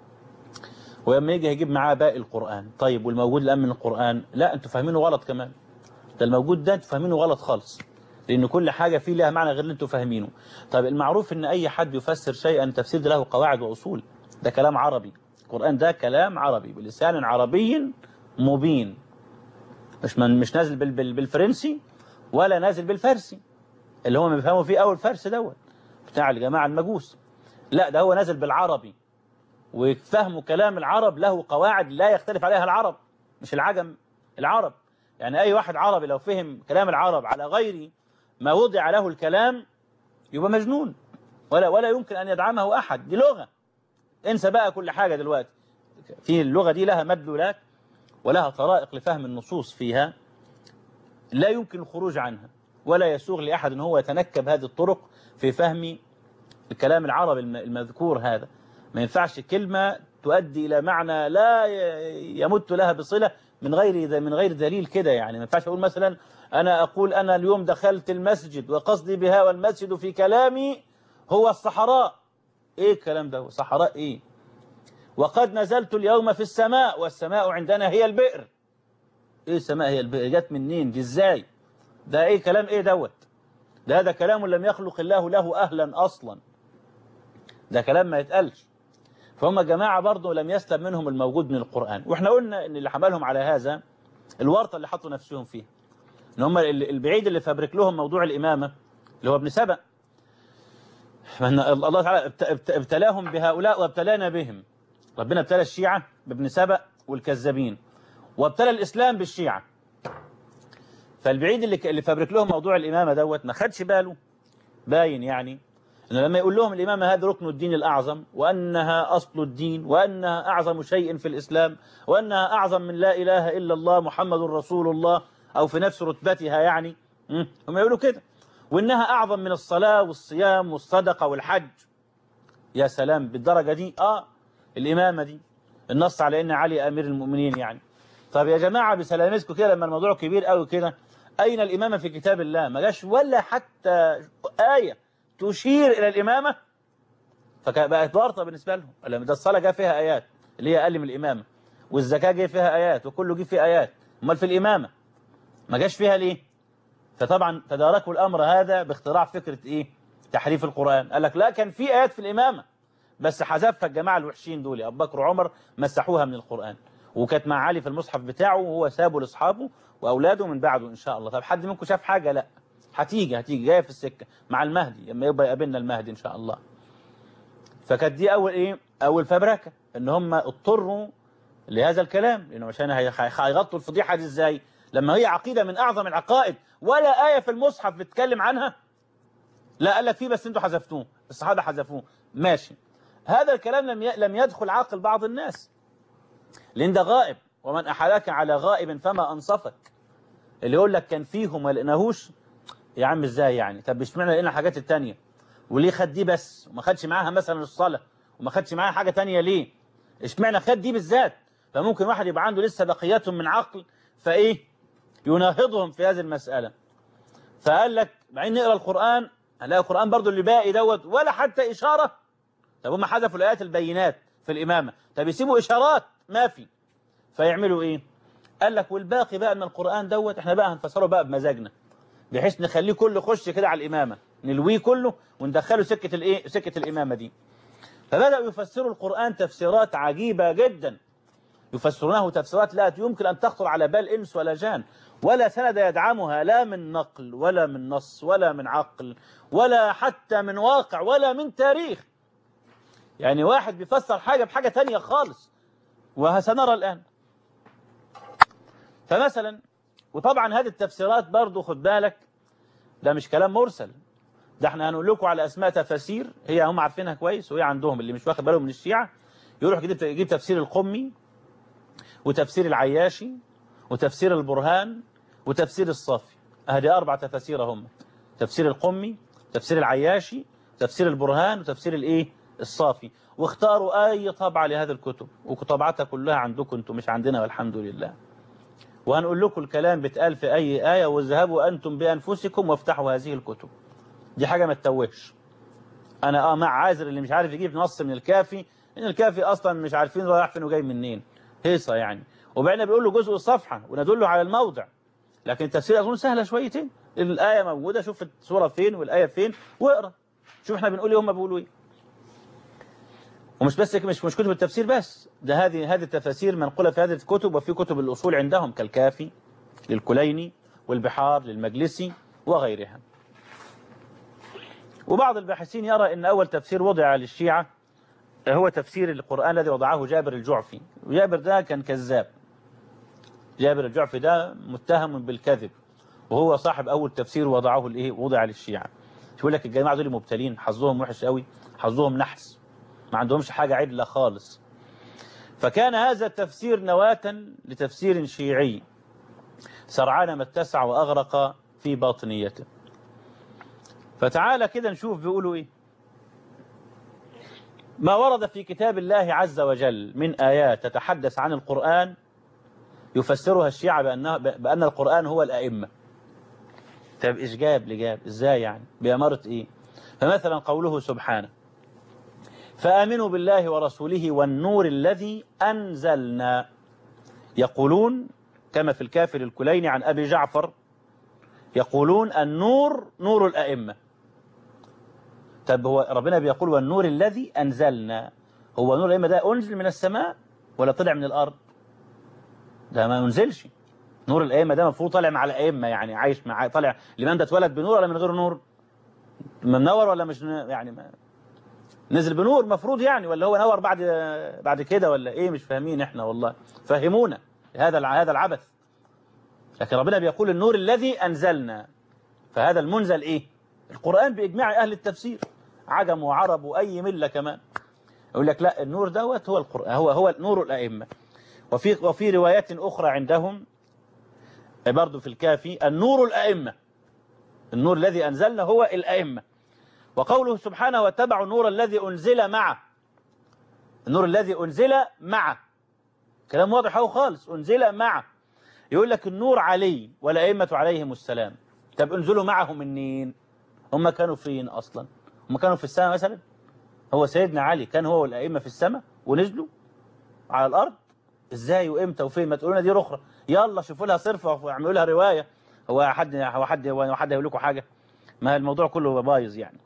ولما يجي هيجيب معاه باقي القرآن طيب والموجود الآن من القرآن لا انتوا فاهمينه غلط كمان ده الموجود ده انتوا فاهمينه غلط خالص لأن كل حاجة فيه لها معنى غير اللي انتوا فاهمينه طيب المعروف ان أي حد يفسر شيئا تفسير ده له قواعد وأصول ده كلام عربي القرآن ده كلام عربي بلسان عربي مبين مش من مش نازل بال بال بالفرنسي ولا نازل بالفارسي اللي هم بيفهموا فيه أول فرس دوت بتاع الجماعة المجوس لا ده هو نازل بالعربي وفهم كلام العرب له قواعد لا يختلف عليها العرب مش العجم العرب يعني أي واحد عربي لو فهم كلام العرب على غير ما وضع له الكلام يبقى مجنون ولا ولا يمكن أن يدعمه أحد دي لغة انسى بقى كل حاجة دلوقتي في اللغة دي لها مدلولات ولها طرائق لفهم النصوص فيها لا يمكن الخروج عنها ولا يسوغ لأحد أن هو يتنكب هذه الطرق في فهم الكلام العربي المذكور هذا ما ينفعش كلمة تؤدي إلى معنى لا يمت لها بصلة من غير من غير دليل كده يعني ما ينفعش أقول مثلا أنا أقول أنا اليوم دخلت المسجد وقصدي بها والمسجد في كلامي هو الصحراء إيه الكلام ده صحراء إيه وقد نزلت اليوم في السماء والسماء عندنا هي البئر إيه السماء هي البئر جت منين دي إزاي ده إيه كلام إيه دوت ده هذا كلام لم يخلق الله له أهلا أصلا ده كلام ما يتقالش فهم جماعة برضه لم يسلم منهم الموجود من القرآن وإحنا قلنا إن اللي حملهم على هذا الورطة اللي حطوا نفسهم فيها إن هم البعيد اللي فبرك لهم موضوع الإمامة اللي هو ابن سبأ من الله تعالى ابتلاهم بهؤلاء وابتلانا بهم ربنا ابتلى الشيعة بابن سبأ والكذابين وابتلى الإسلام بالشيعة فالبعيد اللي اللي فبرك لهم موضوع الإمامة دوت ما خدش باله باين يعني إنه لما يقول لهم الإمامة هذا ركن الدين الأعظم وأنها أصل الدين وأنها أعظم شيء في الإسلام وأنها أعظم من لا إله إلا الله محمد رسول الله أو في نفس رتبتها يعني هم يقولوا كده وإنها أعظم من الصلاة والصيام والصدقة والحج يا سلام بالدرجة دي آه الإمامة دي النص على إن علي أمير المؤمنين يعني طب يا جماعة بسلامتكم كده لما الموضوع كبير قوي كده أين الإمامة في كتاب الله ما جاش ولا حتى آية تشير إلى الإمامة فبقت ورطة بالنسبة لهم لما ده الصلاة جاء فيها آيات اللي هي أقل من الإمامة والزكاة جاء فيها آيات وكله جه فيه آيات امال في الإمامة ما جاش فيها ليه فطبعا تداركوا الأمر هذا باختراع فكرة إيه تحريف القرآن قال لك لا كان في آيات في الإمامة بس حذفها الجماعة الوحشين دول أبو بكر وعمر مسحوها من القرآن وكانت مع علي في المصحف بتاعه وهو سابه لأصحابه وأولاده من بعده إن شاء الله طب حد منكم شاف حاجة لا هتيجي هتيجي جاية في السكة مع المهدي لما يبقى يقابلنا المهدي إن شاء الله فكانت دي أول إيه أول فبركة إن هم اضطروا لهذا الكلام لأنه عشان هيغطوا الفضيحة دي إزاي لما هي عقيدة من أعظم العقائد ولا آية في المصحف بتتكلم عنها لا قال لك فيه بس انتوا حذفتوه الصحابة حذفوه ماشي هذا الكلام لم لم يدخل عقل بعض الناس لأن ده غائب ومن أحالك على غائب فما أنصفك اللي يقول لك كان فيهم ما لقناهوش يا عم ازاي يعني طب اشمعنى لقينا الحاجات التانية وليه خد دي بس وما خدش معاها مثلا الصلاة وما خدش معاها حاجة تانية ليه اشمعنى خد دي بالذات فممكن واحد يبقى عنده لسه بقيات من عقل فايه يناهضهم في هذه المسألة فقال لك بعدين نقرا القرآن هنلاقي القرآن برضو اللي باقي دوت ولا حتى إشارة طب هم حذفوا الآيات البينات في الإمامة طب يسيبوا إشارات ما في فيعملوا إيه قال لك والباقي بقى من القرآن دوت احنا بقى هنفسره بقى بمزاجنا بحيث نخليه كله خش كده على الإمامة نلويه كله وندخله سكة الإيه سكة الإمامة دي فبدأوا يفسروا القرآن تفسيرات عجيبة جدا يفسرونه تفسيرات لا يمكن أن تخطر على بال إنس ولا جان ولا سند يدعمها لا من نقل ولا من نص ولا من عقل ولا حتى من واقع ولا من تاريخ يعني واحد بيفسر حاجة بحاجة تانية خالص وسنرى الآن فمثلا وطبعا هذه التفسيرات برضو خد بالك ده مش كلام مرسل ده احنا هنقول لكم على اسماء تفاسير هي هم عارفينها كويس وهي عندهم اللي مش واخد باله من الشيعة يروح يجيب يجيب تفسير القمي وتفسير العياشي وتفسير البرهان وتفسير الصافي هذه أربع تفاسير هم تفسير القمي تفسير العياشي تفسير البرهان وتفسير الايه الصافي واختاروا أي طبعة لهذه الكتب وطبعتها كلها عندكم انتم مش عندنا والحمد لله وهنقول لكم الكلام بيتقال في أي آية واذهبوا أنتم بأنفسكم وافتحوا هذه الكتب دي حاجة ما تتوهش أنا آه مع عازر اللي مش عارف يجيب نص من الكافي إن الكافي أصلا مش عارفين رايح فين وجاي منين هيصة يعني وبعدين بيقول له جزء الصفحة وندله على الموضع لكن التفسير أظن سهلة شويتين الآية موجودة شوف السورة فين والآية فين واقرأ شوف احنا بنقول ايه هم بيقولوا ايه ومش بس مش مش كتب التفسير بس ده هذه هذه التفاسير منقولة في هذه الكتب وفي كتب الأصول عندهم كالكافي للكليني والبحار للمجلسي وغيرها وبعض الباحثين يرى أن أول تفسير وضع للشيعة هو تفسير القرآن الذي وضعه جابر الجعفي وجابر ده كان كذاب جابر الجعفي ده متهم بالكذب وهو صاحب أول تفسير وضعه الإيه وضع للشيعة يقول لك الجماعة دول مبتلين حظهم وحش قوي حظهم نحس ما عندهمش حاجة عدلة خالص فكان هذا التفسير نواة لتفسير شيعي سرعان ما اتسع وأغرق في باطنيته فتعالى كده نشوف بيقولوا ايه ما ورد في كتاب الله عز وجل من آيات تتحدث عن القرآن يفسرها الشيعة بأنها بأن القرآن هو الأئمة طب إيش جاب لجاب إزاي يعني بأمارة إيه فمثلا قوله سبحانه فآمنوا بالله ورسوله والنور الذي أنزلنا يقولون كما في الكافر الكليني عن أبي جعفر يقولون النور نور الأئمة طب هو ربنا بيقول والنور الذي أنزلنا هو نور الأئمة ده أنزل من السماء ولا طلع من الأرض ده ما أنزلش نور الأئمة ده المفروض طالع مع الأئمة يعني عايش مع طالع لمن ده اتولد بنور ولا من غير نور منور ولا مش يعني ما نزل بنور مفروض يعني ولا هو نور بعد بعد كده ولا ايه مش فاهمين احنا والله فهمونا هذا هذا العبث لكن ربنا بيقول النور الذي أنزلنا فهذا المنزل ايه القرآن بإجماع أهل التفسير عجم وعرب وأي ملة كمان يقول لك لا النور دوت هو القرآن هو هو نور الأئمة وفي وفي روايات أخرى عندهم برضه في الكافي النور الأئمة النور الذي أنزلنا هو الأئمة وقوله سبحانه واتبعوا النور الذي أنزل معه النور الذي أنزل معه كلام واضح أهو خالص أنزل معه يقول لك النور علي والأئمة عليهم السلام طب انزلوا معه منين هم كانوا فين أصلا هم كانوا في السماء مثلا هو سيدنا علي كان هو والأئمة في السماء ونزلوا على الأرض ازاي وامتى وفين ما تقولوا لنا دي رخرة يلا شوفوا لها صرفة واعملوا لها رواية هو حد هو حد هو حد هيقول لكم حاجة ما الموضوع كله بايظ يعني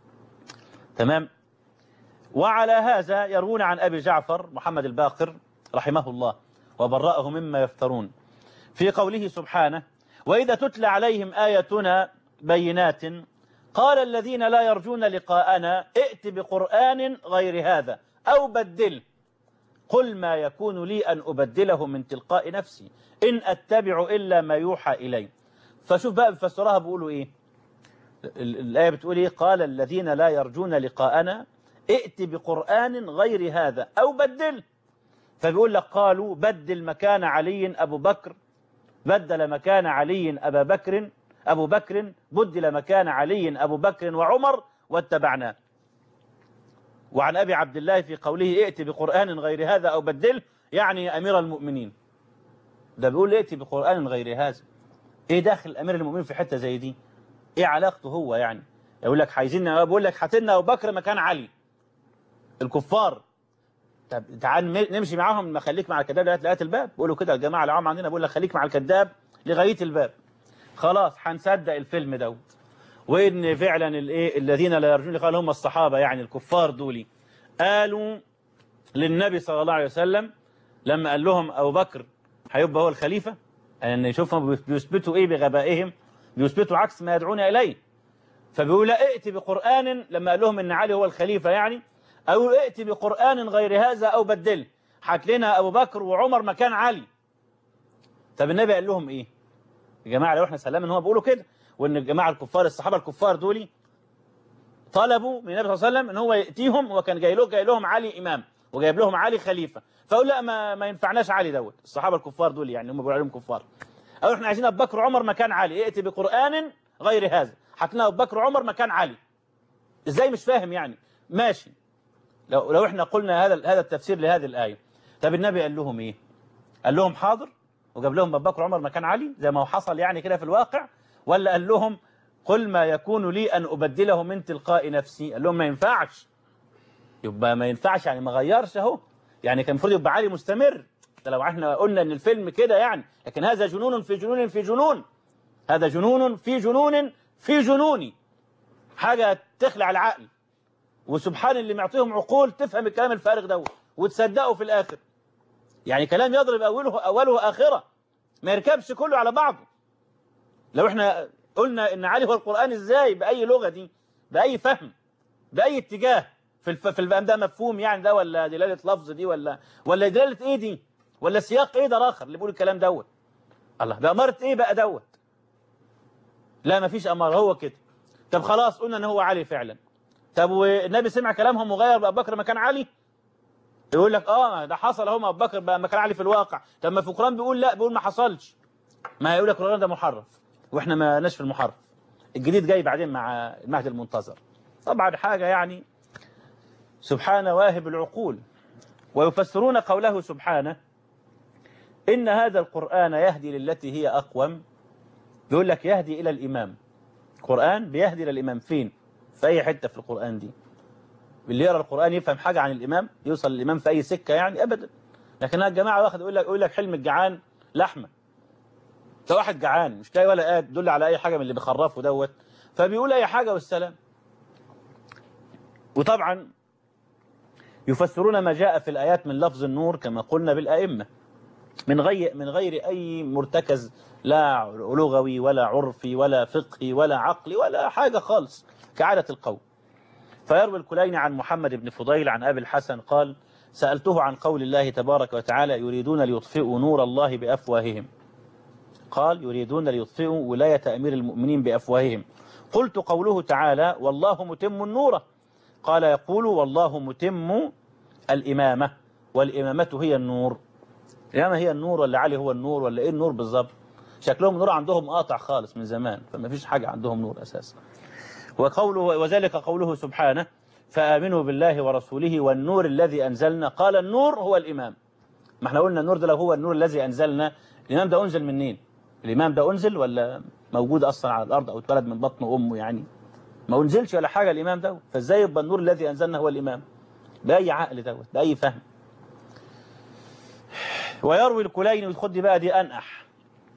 تمام وعلى هذا يروون عن أبي جعفر محمد الباقر رحمه الله وبرأه مما يفترون في قوله سبحانه وإذا تتلى عليهم آياتنا بينات قال الذين لا يرجون لقاءنا ائت بقرآن غير هذا أو بدله قل ما يكون لي أن أبدله من تلقاء نفسي إن أتبع إلا ما يوحى إلي فشوف بقى بفسرها بيقولوا إيه الآية بتقول إيه قال الذين لا يرجون لقاءنا ائت بقرآن غير هذا أو بدل فبيقول لك قالوا بدل مكان علي أبو بكر بدل مكان علي أبا بكر أبو بكر بدل مكان علي أبو بكر وعمر واتبعناه وعن أبي عبد الله في قوله ائت بقرآن غير هذا أو بدل يعني أمير المؤمنين ده بيقول ائت بقرآن غير هذا ايه داخل أمير المؤمنين في حتة زي دي ايه علاقته هو يعني يقول لك عايزين بقول لك هاتلنا ابو بكر مكان علي الكفار طب تعال نمشي معاهم ما خليك مع الكذاب لغايه لغايه الباب بيقولوا كده الجماعه العام عندنا بيقول لك خليك مع الكذاب لغايه الباب خلاص هنصدق الفيلم دوت وان فعلا الايه الذين لا يرجون لقاء هم الصحابه يعني الكفار دول قالوا للنبي صلى الله عليه وسلم لما قال لهم ابو بكر هيبقى هو الخليفه ان يعني يشوفهم بيثبتوا ايه بغبائهم بيثبتوا عكس ما يدعون إليه فبيقول لا ائت بقرآن لما قال لهم إن علي هو الخليفة يعني أو ائت بقرآن غير هذا أو بدل حك لنا أبو بكر وعمر مكان علي طب النبي قال لهم إيه يا جماعة لو احنا سلام ان هو بيقولوا كده وان الجماعة الكفار الصحابة الكفار دول طلبوا من النبي صلى الله عليه وسلم ان هو يأتيهم وكان جاي له جاي لهم علي إمام وجايب لهم علي خليفة فقال لا ما, ما ينفعناش علي دوت الصحابة الكفار دول يعني هم بيقولوا عليهم كفار أو إحنا عايزين أبو بكر وعمر مكان علي ائتي بقرآن غير هذا حكنا أبو بكر وعمر مكان علي إزاي مش فاهم يعني ماشي لو, لو احنا قلنا هذا هذا التفسير لهذه الآية طب النبي قال لهم ايه قال لهم حاضر وجاب لهم ابو بكر وعمر مكان علي زي ما هو حصل يعني كده في الواقع ولا قال لهم قل ما يكون لي أن أبدله من تلقاء نفسي قال لهم ما ينفعش يبقى ما ينفعش يعني ما غيرش اهو يعني كان المفروض يبقى علي مستمر ده لو احنا قلنا ان الفيلم كده يعني لكن هذا جنون في جنون في جنون هذا جنون في جنون في جنوني حاجة تخلع العقل وسبحان اللي معطيهم عقول تفهم الكلام الفارغ ده وتصدقه في الآخر يعني كلام يضرب أوله أوله آخرة ما يركبش كله على بعضه لو احنا قلنا ان علي هو القرآن ازاي بأي لغة دي بأي فهم بأي اتجاه في الف... في الفهم ده مفهوم يعني ده ولا دلالة لفظ دي ولا ولا دلالة ايه دي ولا سياق ايه ده اخر اللي بيقول الكلام دوت الله ده أمارة ايه بقى دوت لا مفيش أمارة هو كده طب خلاص قلنا ان هو علي فعلا طب والنبي سمع كلامهم وغير بأبو بكر مكان علي يقول لك اه ده حصل اهو ابو بكر بقى مكان علي في الواقع طب ما في القرآن بيقول لا بيقول ما حصلش ما هيقول لك القرآن ده محرف واحنا ما ناش في المحرف الجديد جاي بعدين مع المهد المنتظر طبعا حاجة يعني سبحان واهب العقول ويفسرون قوله سبحانه إن هذا القرآن يهدي للتي هي أقوم بيقول لك يهدي إلى الإمام القرآن بيهدي إلى الإمام فين في أي حتة في القرآن دي اللي يقرأ القرآن يفهم حاجة عن الإمام يوصل للإمام في أي سكة يعني أبدا لكن الجماعة واخد يقول لك يقول لك حلم الجعان لحمة ده واحد جعان مش لاقي ولا قاد دل على أي حاجة من اللي بيخرفه دوت فبيقول أي حاجة والسلام وطبعا يفسرون ما جاء في الآيات من لفظ النور كما قلنا بالأئمة من غير من غير أي مرتكز لا لغوي ولا عرفي ولا فقهي ولا عقلي ولا حاجة خالص كعادة القوم فيروي الكليني عن محمد بن فضيل عن أبي الحسن قال سألته عن قول الله تبارك وتعالى يريدون ليطفئوا نور الله بأفواههم قال يريدون ليطفئوا ولاية أمير المؤمنين بأفواههم قلت قوله تعالى والله متم النور قال يقول والله متم الإمامة والإمامة هي النور الإمامة هي النور ولا علي هو النور ولا إيه النور بالظبط شكلهم نور عندهم قاطع خالص من زمان فما فيش حاجة عندهم نور أساسا وقوله وذلك قوله سبحانه فآمنوا بالله ورسوله والنور الذي أنزلنا قال النور هو الإمام ما احنا قلنا النور ده لو هو النور الذي أنزلنا الإمام ده أنزل منين الإمام ده أنزل ولا موجود أصلا على الأرض أو اتولد من بطن أمه يعني ما أنزلش ولا حاجة الإمام ده فإزاي يبقى النور الذي أنزلنا هو الإمام بأي عقل دوت بأي فهم ويروي الكليني وخد دي بقى دي أنأح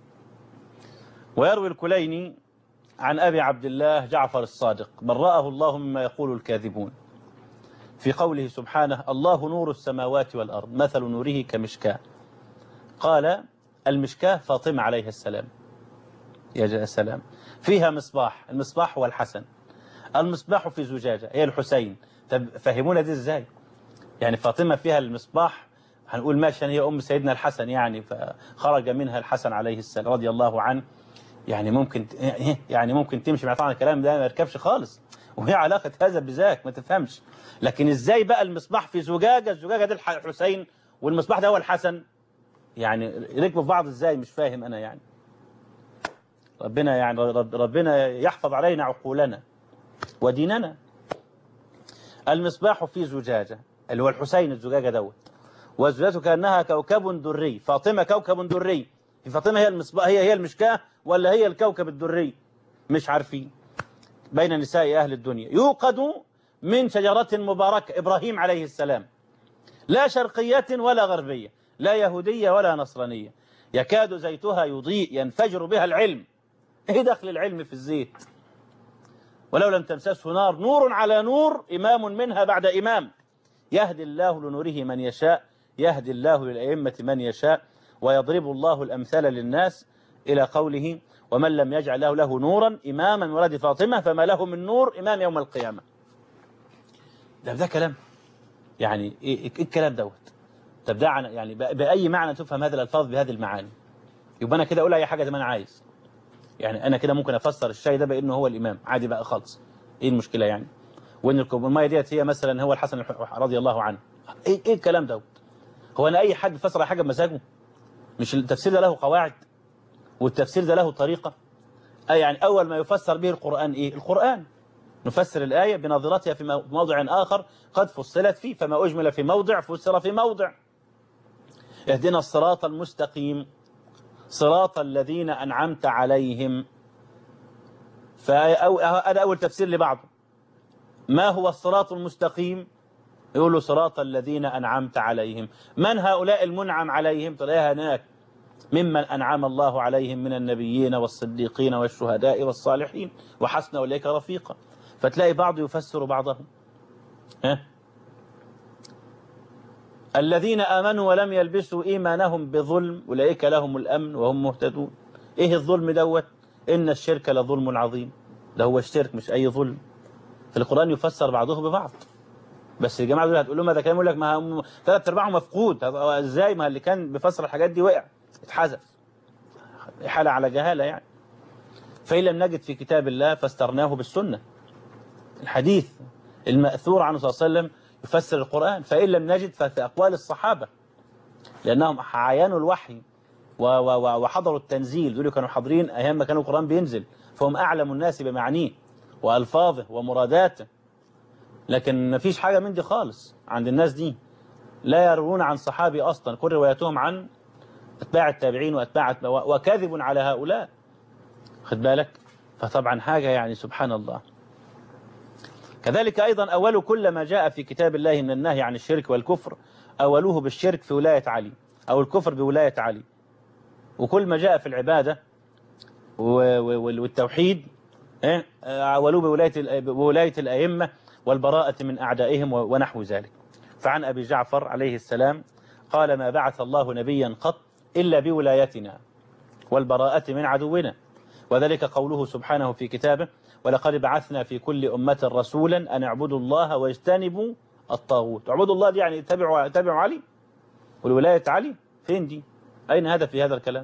ويروي الكليني عن أبي عبد الله جعفر الصادق برأه الله مما يقول الكاذبون في قوله سبحانه الله نور السماوات والأرض مثل نوره كمشكاة قال المشكاة فاطمة عليه السلام يا سلام فيها مصباح المصباح هو الحسن المصباح في زجاجة هي الحسين طب فهمونا دي ازاي يعني فاطمة فيها المصباح هنقول ماشي هي أم سيدنا الحسن يعني فخرج منها الحسن عليه السلام رضي الله عنه يعني ممكن يعني ممكن تمشي مع طبعا الكلام ده ما يركبش خالص وهي علاقة هذا بذاك ما تفهمش لكن ازاي بقى المصباح في زجاجة الزجاجة دي الحسين والمصباح ده هو الحسن يعني ركبوا في بعض ازاي مش فاهم انا يعني ربنا يعني رب ربنا يحفظ علينا عقولنا وديننا المصباح في زجاجة اللي هو الحسين الزجاجة دوت والزجاجة كأنها كوكب دري فاطمة كوكب دري فاطمة هي المصباح هي هي المشكاة ولا هي الكوكب الدري مش عارفين بين نساء أهل الدنيا يوقد من شجرة مباركة إبراهيم عليه السلام لا شرقية ولا غربية لا يهودية ولا نصرانية يكاد زيتها يضيء ينفجر بها العلم ايه دخل العلم في الزيت ولو لم تمسسه نار نور على نور إمام منها بعد إمام يهدي الله لنوره من يشاء يهدي الله للأئمة من يشاء ويضرب الله الأمثال للناس إلى قوله ومن لم يجعل له له نورا إماما ولد فاطمة فما له من نور إمام يوم القيامة ده ده كلام يعني إيه, إيه الكلام دوت طب ده يعني بأي معنى تفهم هذه الألفاظ بهذه المعاني يبقى أنا كده أقول أي حاجة زي ما أنا عايز يعني أنا كده ممكن أفسر الشاي ده بأنه هو الإمام عادي بقى خالص إيه المشكلة يعني وإن المية ديت هي مثلا هو الحسن رضي الله عنه إيه, إيه الكلام دوت هو أنا أي حد فسر حاجة بمزاجه مش التفسير ده له قواعد والتفسير ده له طريقة أي يعني أول ما يفسر به القرآن إيه القرآن نفسر الآية بنظرتها في مو- موضع آخر قد فصلت فيه فما أجمل في موضع فسر في موضع اهدنا الصراط المستقيم صراط الذين أنعمت عليهم فأو هذا أول تفسير لبعضه ما هو الصراط المستقيم يقولوا صراط الذين أنعمت عليهم من هؤلاء المنعم عليهم تلاقيها هناك ممن أنعم الله عليهم من النبيين والصديقين والشهداء والصالحين وحسن أولئك رفيقا فتلاقي بعض يفسر بعضهم ها؟ الذين آمنوا ولم يلبسوا إيمانهم بظلم أولئك لهم الأمن وهم مهتدون إيه الظلم دوت إن الشرك لظلم عظيم ده هو الشرك مش أي ظلم في القرآن يفسر بعضه ببعض بس الجماعة دول هتقول لهم هذا كلام يقول لك ما هم ثلاث أرباعهم مفقود طب هو إزاي ما اللي كان بيفسر الحاجات دي وقع اتحذف حالة على جهالة يعني فإن لم نجد في كتاب الله فاسترناه بالسنة الحديث المأثور عنه صلى الله عليه وسلم يفسر القرآن فإن لم نجد ففي أقوال الصحابة لأنهم عاينوا الوحي و- و- و- وحضروا التنزيل دول كانوا حاضرين أيام ما كان القرآن بينزل فهم أعلم الناس بمعانيه وألفاظه ومراداته لكن ما فيش حاجة من دي خالص عند الناس دي لا يروون عن صحابي أصلا كل رواياتهم عن أتباع التابعين وأتباع وكاذب على هؤلاء خد بالك فطبعا حاجة يعني سبحان الله كذلك أيضا أول كل ما جاء في كتاب الله من النهي عن الشرك والكفر أولوه بالشرك في ولاية علي أو الكفر بولاية علي وكل ما جاء في العبادة و- و- والتوحيد إيه؟ أولوه بولاية, ال- بولاية الأئمة والبراءة من أعدائهم و- ونحو ذلك فعن أبي جعفر عليه السلام قال ما بعث الله نبيا قط إلا بولايتنا والبراءة من عدونا وذلك قوله سبحانه في كتابه ولقد بعثنا في كل أمة رسولا أن اعبدوا الله واجتنبوا الطاغوت اعبدوا الله دي يعني تبعوا تبعوا علي والولاية علي فين دي أين هذا في هذا الكلام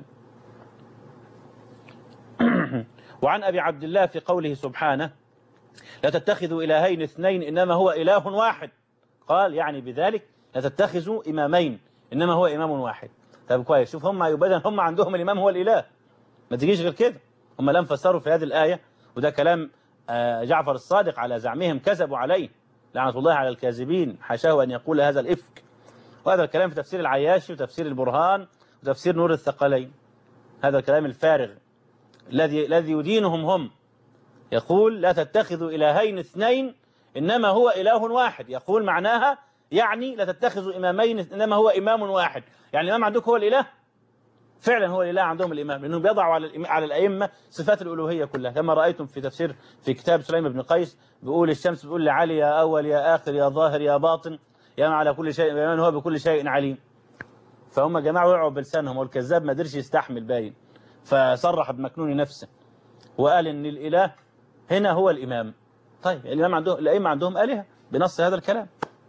وعن أبي عبد الله في قوله سبحانه لا تتخذوا إلهين اثنين إنما هو إله واحد قال يعني بذلك لا تتخذوا إمامين إنما هو إمام واحد طب كويس شوف هم يبدأ هم عندهم الإمام هو الإله ما تجيش غير كده هم لم فسروا في هذه الآية وده كلام آه، جعفر الصادق على زعمهم كذبوا عليه لعنة الله على الكاذبين حاشاه أن يقول هذا الإفك وهذا الكلام في تفسير العياشي وتفسير البرهان وتفسير نور الثقلين هذا الكلام الفارغ الذي الذي يدينهم هم يقول لا تتخذوا إلهين اثنين إنما هو إله واحد يقول معناها يعني لا تتخذوا إمامين إنما هو إمام واحد يعني الإمام عندكم هو الإله فعلا هو الإله عندهم الإمام لأنهم بيضعوا على الإم- على الأئمة صفات الألوهية كلها كما رأيتم في تفسير في كتاب سليم بن قيس بيقول الشمس بيقول لعلي يا أول يا آخر يا ظاهر يا باطن يا من على كل شيء يا من هو بكل شيء عليم فهم جماعة وقعوا بلسانهم والكذاب ما قدرش يستحمل باين فصرح بمكنون نفسه وقال ان الاله هنا هو الامام طيب الامام عندهم الائمه عندهم الهه بنص هذا الكلام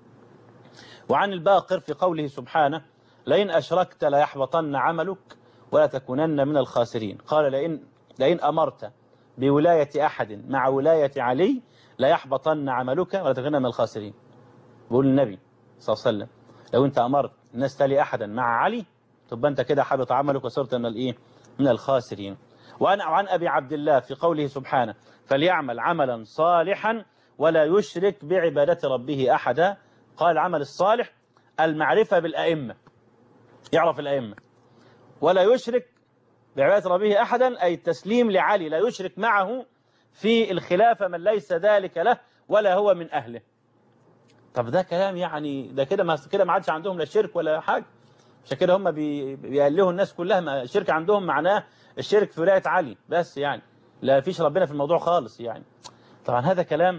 وعن الباقر في قوله سبحانه لئن اشركت ليحبطن عملك ولا تكونن من الخاسرين قال لئن لئن امرت بولايه احد مع ولايه علي ليحبطن عملك ولا تكونن من الخاسرين بيقول النبي صلى الله عليه وسلم لو انت امرت الناس تلي احدا مع علي تبقى انت كده حبط عملك وصرت من الايه من الخاسرين وعن عن ابي عبد الله في قوله سبحانه فليعمل عملا صالحا ولا يشرك بعباده ربه احدا قال العمل الصالح المعرفه بالائمه يعرف الائمه ولا يشرك بعباده ربه احدا اي التسليم لعلي لا يشرك معه في الخلافه من ليس ذلك له ولا هو من اهله طب ده كلام يعني ده كده ما كده ما عادش عندهم لا شرك ولا حاجه عشان كده هم بي- بيألهوا الناس كلها ما الشرك عندهم معناه الشرك في ولايه علي بس يعني لا فيش ربنا في الموضوع خالص يعني طبعا هذا كلام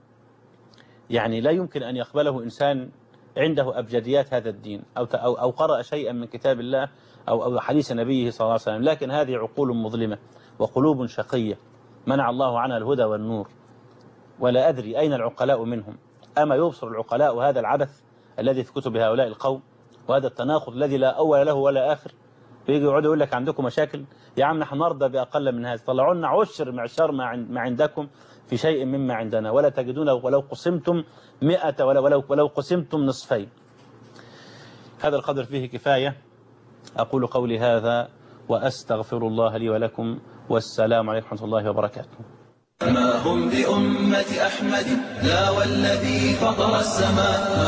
يعني لا يمكن ان يقبله انسان عنده ابجديات هذا الدين او ت- او او قرأ شيئا من كتاب الله او او حديث نبيه صلى الله عليه وسلم لكن هذه عقول مظلمه وقلوب شقيه منع الله عنها الهدى والنور ولا أدري أين العقلاء منهم أما يبصر العقلاء هذا العبث الذي في كتب هؤلاء القوم وهذا التناقض الذي لا أول له ولا آخر بيجي يقعدوا يقول لك عندكم مشاكل يا عم نحن نرضى بأقل من هذا طلعوا لنا عشر معشر ما عند- ما عندكم في شيء مما عندنا ولا تجدون ولو قسمتم مئة ولا ولو, ولو قسمتم نصفين هذا القدر فيه كفاية أقول قولي هذا وأستغفر الله لي ولكم والسلام عليكم ورحمة الله وبركاته ما هم بأمة أحمد لا والذي فطر السماء